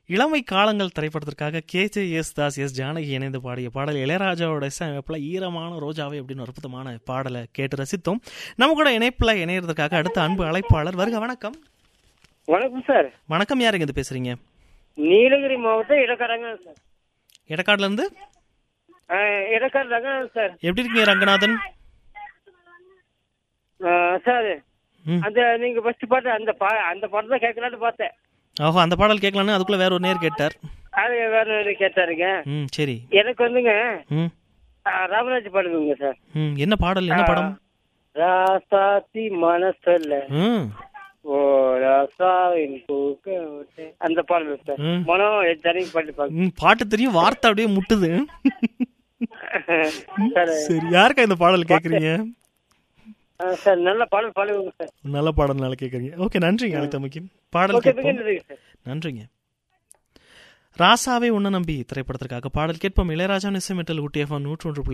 இளமை காலங்கள் திரைப்படத்திற்காக K J S Das S Janaki இணைந்து பாடிய பாடல் இளையராஜாவோட இசையமைப்பில் ஈரமான ரோஜாவை அப்படின்னு ஒரு அற்புதமான பாடலை கேட்டு ரசித்தோம் நம்ம கூட இணைப்பில் இணையறதுக்காக அடுத்த அன்பு அழைப்பாளர் வருக வணக்கம் வணக்கம் சார் வணக்கம் யாருங்க இது பேசுறீங்க நீலகிரி மாவட்டம் இடக்காரங்க சார் இடக்காடுல இருந்து ஆ, இடக்காடு ரங்கநாதன் சார் எப்படி இருக்கீங்க ரங்கநாதன் ஆ, சார் ம். அந்த நீங்க ஃபர்ஸ்ட் பாட்டு அந்த பா அந்த பாட்டு தான் கேட்கலான்னு பார்த்தேன் ஓஹோ அந்த பாடல் கேட்கலான்னு அதுக்குள்ள வேற ஒரு நேர் கேட்டார் அது வேற ஒரு கேட்டாருங்க ம் சரி எனக்கு வந்துங்க ம் ஆ, ராமராஜ் பாடுங்க சார் ம் என்ன பாடல் என்ன படம் ராசாத்தி மனசல்ல ம் ஓ ராசாவின் பூக்க விட்டு. அந்த பாடல் சார் ம். மனம் தனிக்கு பாட்டு பாருங்க ம், பாட்டு தெரியும் வார்த்தை அப்படியே முட்டுது சார் சரி யாருக்கா இந்த பாடல் கேக்குறீங்க ஆ, சார் நல்ல பாடல் பாடுங்க சார் நல்ல பாடல்னால கேக்குறீங்க ஓகே நன்றிங்க அழைத்தமைக்கு பாடல் ஓகே கேட்போம் மிக சார் நன்றிங்க ராசாவே உன்ன நம்பி திரைப்படத்திற்காக பாடல் கேட்போம் இளையராஜா நிசைமெட்டல் ஊட்டி எஃப்எம் நூற்றொன்று புள்ளி